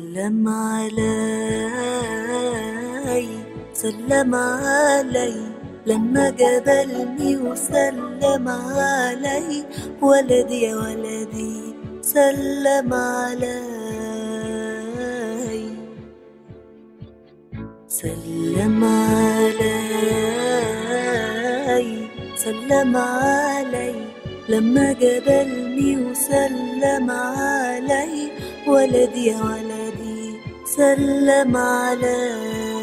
سلم علي سلم علي لما جبلني وسلم علي ولدي يا ولدي سلم علي سلم علي سلم علي لما جبلني وسلم علي ولدي يا ولدي سلم علي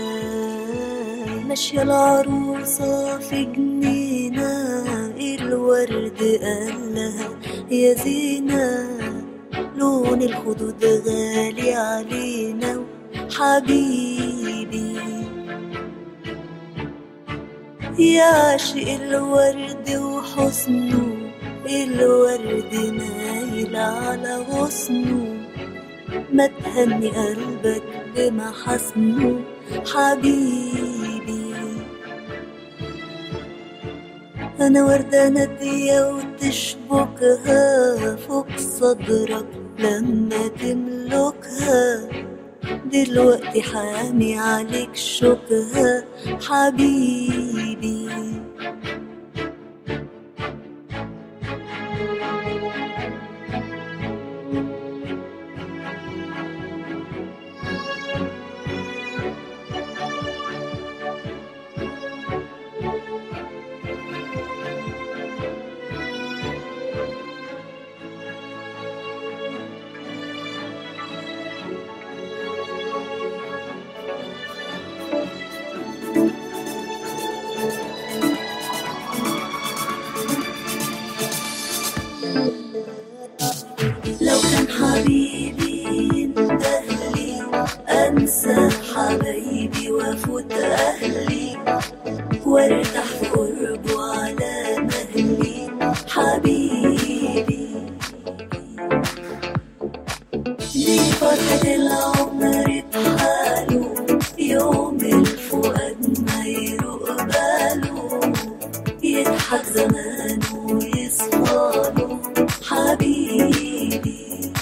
ماشية العروسة في جنينة الورد قال لها يا زينة لون الخدود غالي علينا حبيبي يا عاشق الورد وحسنه الورد مايل على غصنه ما تهني قلبك بمحاسنه حبيبي أنا وردة نادية وتشبكها فوق صدرك لما تملكها دلوقتي حامي عليك شوكها حبيبي لو كان حبيبي يندهلي انسى حبايبي وافوت اهلي وارتاح في قربه على مهلي حبيبي دي فرحة العمر بحاله يوم الفؤاد ما يروق باله يضحك زمانه ويصفاله حبيبي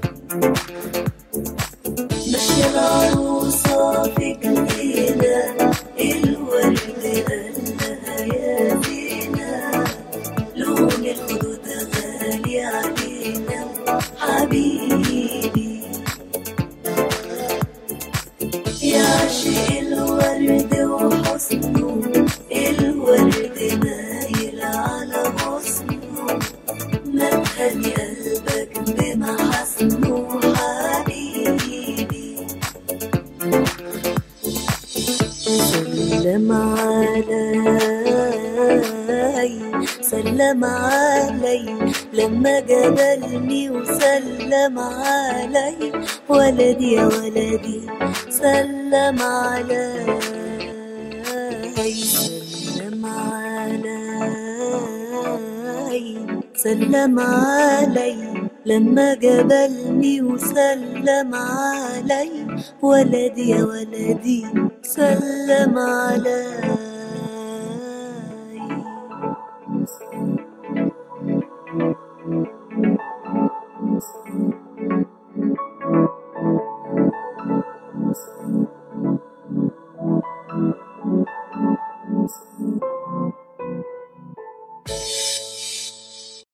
ماشية العروسة في جنينة الورد قال لها يا زينة لون الخدود غالي علينا حبيبي يا عاشق الورد وحسنه الورد مايل على غصنه ما تخلي قلبك بمحاسنه حبيبي سلم علي سلم علي لما جبلني وسلم علي ولدي يا ولدي سلم علي سلم علي سلم علي لما جبلني وسلم علي ولدي يا ولدي سلم علي